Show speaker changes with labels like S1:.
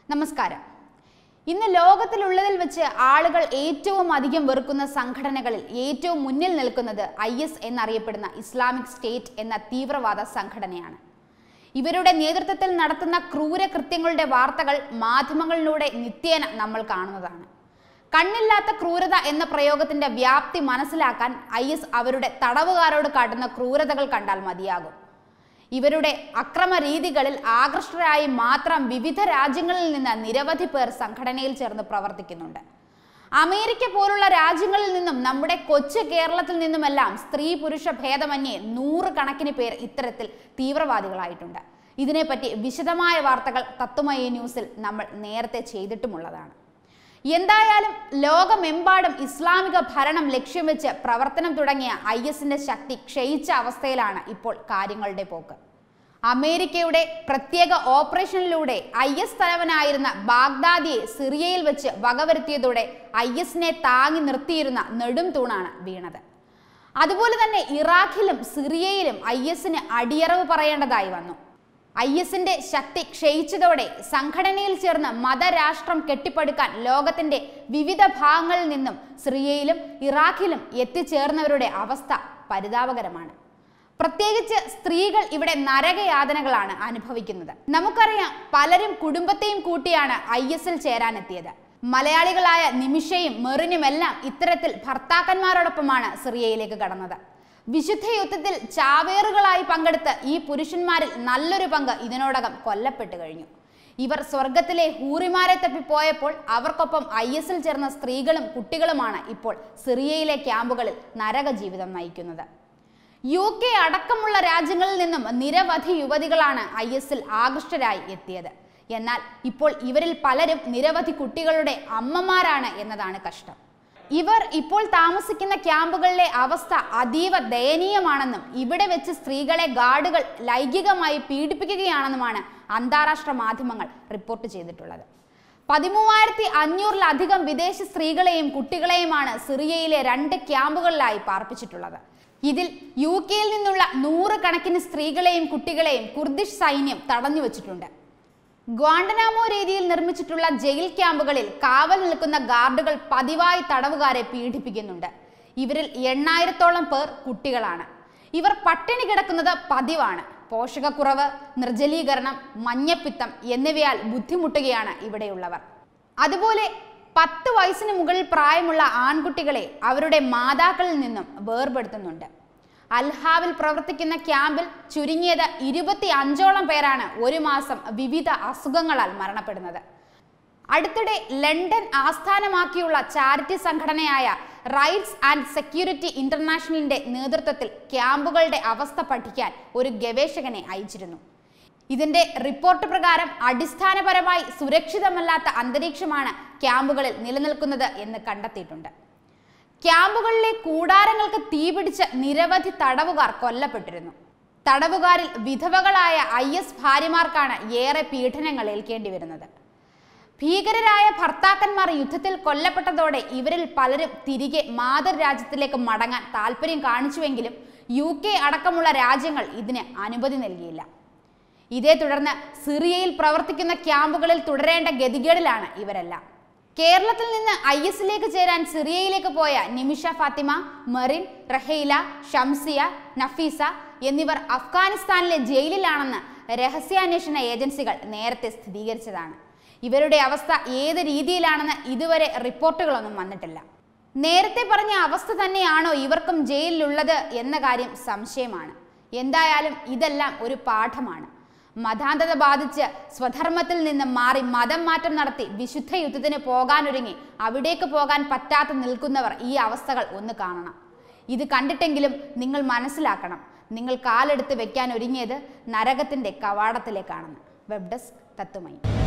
S1: നമസ്കാരം ഇന്ന് ലോകത്തിലുള്ളതിൽ വെച്ച് ആളുകൾ ഏറ്റവും അധികം വെറുക്കുന്ന സംഘടനകളിൽ ഏറ്റവും മുന്നിൽ നിൽക്കുന്നത് ഐ എസ് എന്നറിയപ്പെടുന്ന ഇസ്ലാമിക് സ്റ്റേറ്റ് എന്ന തീവ്രവാദ സംഘടനയാണ് ഇവരുടെ നേതൃത്വത്തിൽ നടത്തുന്ന ക്രൂരകൃത്യങ്ങളുടെ വാർത്തകൾ മാധ്യമങ്ങളിലൂടെ നിത്യേന നമ്മൾ കാണുന്നതാണ് കണ്ണില്ലാത്ത ക്രൂരത എന്ന പ്രയോഗത്തിന്റെ വ്യാപ്തി മനസ്സിലാക്കാൻ ഐ എസ് അവരുടെ തടവുകാരോട് കാട്ടുന്ന ക്രൂരതകൾ കണ്ടാൽ മതിയാകും ഇവരുടെ അക്രമ രീതികളിൽ ആകൃഷ്ടരായി മാത്രം വിവിധ രാജ്യങ്ങളിൽ നിന്ന് നിരവധി പേർ സംഘടനയിൽ ചേർന്ന് പ്രവർത്തിക്കുന്നുണ്ട് അമേരിക്ക പോലുള്ള രാജ്യങ്ങളിൽ നിന്നും നമ്മുടെ കൊച്ചു കേരളത്തിൽ നിന്നുമെല്ലാം സ്ത്രീ പുരുഷ ഭേദമന്യേ നൂറുകണക്കിന് പേർ ഇത്തരത്തിൽ തീവ്രവാദികളായിട്ടുണ്ട് ഇതിനെപ്പറ്റി വിശദമായ വാർത്തകൾ തത്വമയി ന്യൂസിൽ നമ്മൾ നേരത്തെ ചെയ്തിട്ടുമുള്ളതാണ് എന്തായാലും ലോകമെമ്പാടും ഇസ്ലാമിക ഭരണം ലക്ഷ്യം വെച്ച് പ്രവർത്തനം തുടങ്ങിയ ഐ എസിന്റെ ശക്തി ക്ഷയിച്ച അവസ്ഥയിലാണ് ഇപ്പോൾ കാര്യങ്ങളുടെ പോക്ക് അമേരിക്കയുടെ പ്രത്യേക ഓപ്പറേഷനിലൂടെ ഐ എസ് തലവനായിരുന്ന ബാഗ്ദാദിയെ സിറിയയിൽ വെച്ച് വകവരുത്തിയതോടെ ഐ എസിനെ താങ്ങി നിർത്തിയിരുന്ന നെടും തൂണാണ് വീണത് അതുപോലെ തന്നെ ഇറാഖിലും സിറിയയിലും ഐ എസിന് അടിയറവ് പറയേണ്ടതായി വന്നു ഐ എസിന്റെ ശക്തി ക്ഷയിച്ചതോടെ സംഘടനയിൽ ചേർന്ന് മതരാഷ്ട്രം കെട്ടിപ്പടുക്കാൻ ലോകത്തിന്റെ വിവിധ ഭാഗങ്ങളിൽ നിന്നും സിറിയയിലും ഇറാഖിലും എത്തിച്ചേർന്നവരുടെ അവസ്ഥ പരിതാപകരമാണ് പ്രത്യേകിച്ച് സ്ത്രീകൾ ഇവിടെ നരകയാതനകളാണ് അനുഭവിക്കുന്നത് നമുക്കറിയാം പലരും കുടുംബത്തെയും കൂട്ടിയാണ് ഐ എസിൽ ചേരാനെത്തിയത് മലയാളികളായ നിമിഷയും മെറിനുമെല്ലാം ഇത്തരത്തിൽ ഭർത്താക്കന്മാരോടൊപ്പമാണ് സിറിയയിലേക്ക് കടന്നത് വിശുദ്ധ യുദ്ധത്തിൽ ചാവേറുകളായി പങ്കെടുത്ത ഈ പുരുഷന്മാരിൽ നല്ലൊരു പങ്ക് ഇതിനോടകം കൊല്ലപ്പെട്ടു കഴിഞ്ഞു ഇവർ സ്വർഗത്തിലെ ഹൂറിമാരെ തപ്പിപ്പോയപ്പോൾ അവർക്കൊപ്പം ഐ എസിൽ ചേർന്ന സ്ത്രീകളും കുട്ടികളുമാണ് ഇപ്പോൾ സിറിയയിലെ ക്യാമ്പുകളിൽ നരക ജീവിതം നയിക്കുന്നത് യു കെ അടക്കമുള്ള രാജ്യങ്ങളിൽ നിന്നും നിരവധി യുവതികളാണ് ഐ എസിൽ ആകൃഷ്ടരായി എത്തിയത് എന്നാൽ ഇപ്പോൾ ഇവരിൽ പലരും നിരവധി കുട്ടികളുടെ അമ്മമാരാണ് എന്നതാണ് കഷ്ടം ഇവർ ഇപ്പോൾ താമസിക്കുന്ന ക്യാമ്പുകളിലെ അവസ്ഥ അതീവ ദയനീയമാണെന്നും ഇവിടെ വെച്ച് സ്ത്രീകളെ ഗാർഡുകൾ ലൈംഗികമായി പീഡിപ്പിക്കുകയാണെന്നുമാണ് അന്താരാഷ്ട്ര മാധ്യമങ്ങൾ റിപ്പോർട്ട് ചെയ്തിട്ടുള്ളത് പതിമൂവായിരത്തി അഞ്ഞൂറിലധികം വിദേശ സ്ത്രീകളെയും കുട്ടികളെയുമാണ് സിറിയയിലെ രണ്ട് ക്യാമ്പുകളിലായി പാർപ്പിച്ചിട്ടുള്ളത് ഇതിൽ യു കെയിൽ നിന്നുള്ള നൂറുകണക്കിന് സ്ത്രീകളെയും കുട്ടികളെയും കുർദിഷ് സൈന്യം തടഞ്ഞു വച്ചിട്ടുണ്ട് ഗ്വാണ്ടനാമോ രീതിയിൽ നിർമ്മിച്ചിട്ടുള്ള ജയിൽ ക്യാമ്പുകളിൽ കാവൽ നിൽക്കുന്ന ഗാർഡുകൾ പതിവായി തടവുകാരെ പീഡിപ്പിക്കുന്നുണ്ട് ഇവരിൽ എണ്ണായിരത്തോളം പേർ കുട്ടികളാണ് ഇവർ പട്ടിണി കിടക്കുന്നത് പതിവാണ് പോഷകക്കുറവ് നിർജ്ജലീകരണം മഞ്ഞപ്പിത്തം എന്നിവയാൽ ബുദ്ധിമുട്ടുകയാണ് ഇവിടെയുള്ളവർ അതുപോലെ പത്ത് വയസ്സിന് മുകളിൽ പ്രായമുള്ള ആൺകുട്ടികളെ അവരുടെ മാതാക്കളിൽ നിന്നും വേർപെടുത്തുന്നുണ്ട് അൽഹാവിൽ പ്രവർത്തിക്കുന്ന ക്യാമ്പിൽ ചുരുങ്ങിയത് ഇരുപത്തി അഞ്ചോളം പേരാണ് ഒരു മാസം വിവിധ അസുഖങ്ങളാൽ മരണപ്പെടുന്നത് അടുത്തിടെ ലണ്ടൻ ആസ്ഥാനമാക്കിയുള്ള ചാരിറ്റി സംഘടനയായ റൈറ്റ്സ് ആൻഡ് സെക്യൂരിറ്റി ഇന്റർനാഷണലിന്റെ നേതൃത്വത്തിൽ ക്യാമ്പുകളുടെ അവസ്ഥ പഠിക്കാൻ ഒരു ഗവേഷകനെ അയച്ചിരുന്നു ഇതിന്റെ റിപ്പോർട്ട് പ്രകാരം അടിസ്ഥാനപരമായി സുരക്ഷിതമല്ലാത്ത അന്തരീക്ഷമാണ് ക്യാമ്പുകളിൽ നിലനിൽക്കുന്നത് എന്ന് കണ്ടെത്തിയിട്ടുണ്ട് ക്യാമ്പുകളിലെ കൂടാരങ്ങൾക്ക് തീപിടിച്ച് നിരവധി തടവുകാർ കൊല്ലപ്പെട്ടിരുന്നു തടവുകാരിൽ വിധവകളായ ഐ എസ് ഭാര്യമാർക്കാണ് ഏറെ പീഡനങ്ങൾ ഏൽക്കേണ്ടി വരുന്നത് ഭീകരരായ ഭർത്താക്കന്മാർ യുദ്ധത്തിൽ കൊല്ലപ്പെട്ടതോടെ ഇവരിൽ പലരും തിരികെ മാതൃരാജ്യത്തിലേക്ക് മടങ്ങാൻ താല്പര്യം കാണിച്ചുവെങ്കിലും യു കെ അടക്കമുള്ള രാജ്യങ്ങൾ ഇതിന് അനുമതി നൽകിയില്ല ഇതേ തുടർന്ന് സിറിയയിൽ പ്രവർത്തിക്കുന്ന ക്യാമ്പുകളിൽ തുടരേണ്ട ഗതികേടിലാണ് ഇവരെല്ലാം കേരളത്തിൽ നിന്ന് ഐ എസിലേക്ക് ചേരാൻ സിറിയയിലേക്ക് പോയ നിമിഷ ഫാത്തിമ മെറിൻ റഹീല ഷംസിയ നഫീസ എന്നിവർ അഫ്ഗാനിസ്ഥാനിലെ ജയിലിലാണെന്ന് രഹസ്യാന്വേഷണ ഏജൻസികൾ നേരത്തെ സ്ഥിരീകരിച്ചതാണ് ഇവരുടെ അവസ്ഥ ഏത് രീതിയിലാണെന്ന് ഇതുവരെ റിപ്പോർട്ടുകളൊന്നും വന്നിട്ടില്ല നേരത്തെ പറഞ്ഞ അവസ്ഥ തന്നെയാണോ ഇവർക്കും ജയിലിലുള്ളത് എന്ന കാര്യം സംശയമാണ് എന്തായാലും ഇതെല്ലാം ഒരു പാഠമാണ് മതാന്ധത ബാധിച്ച് സ്വധർമ്മത്തിൽ നിന്ന് മാറി മതം മാറ്റം നടത്തി വിശുദ്ധ യുദ്ധത്തിന് പോകാനൊരുങ്ങി അവിടേക്ക് പോകാൻ പറ്റാതെ നിൽക്കുന്നവർ ഈ അവസ്ഥകൾ ഒന്ന് കാണണം ഇത് കണ്ടിട്ടെങ്കിലും നിങ്ങൾ മനസ്സിലാക്കണം നിങ്ങൾ കാലെടുത്ത് വെക്കാൻ ഒരുങ്ങിയത് നരകത്തിന്റെ കവാടത്തിലേക്കാണെന്ന് വെബ് ഡെസ്ക് തത്തുമൈ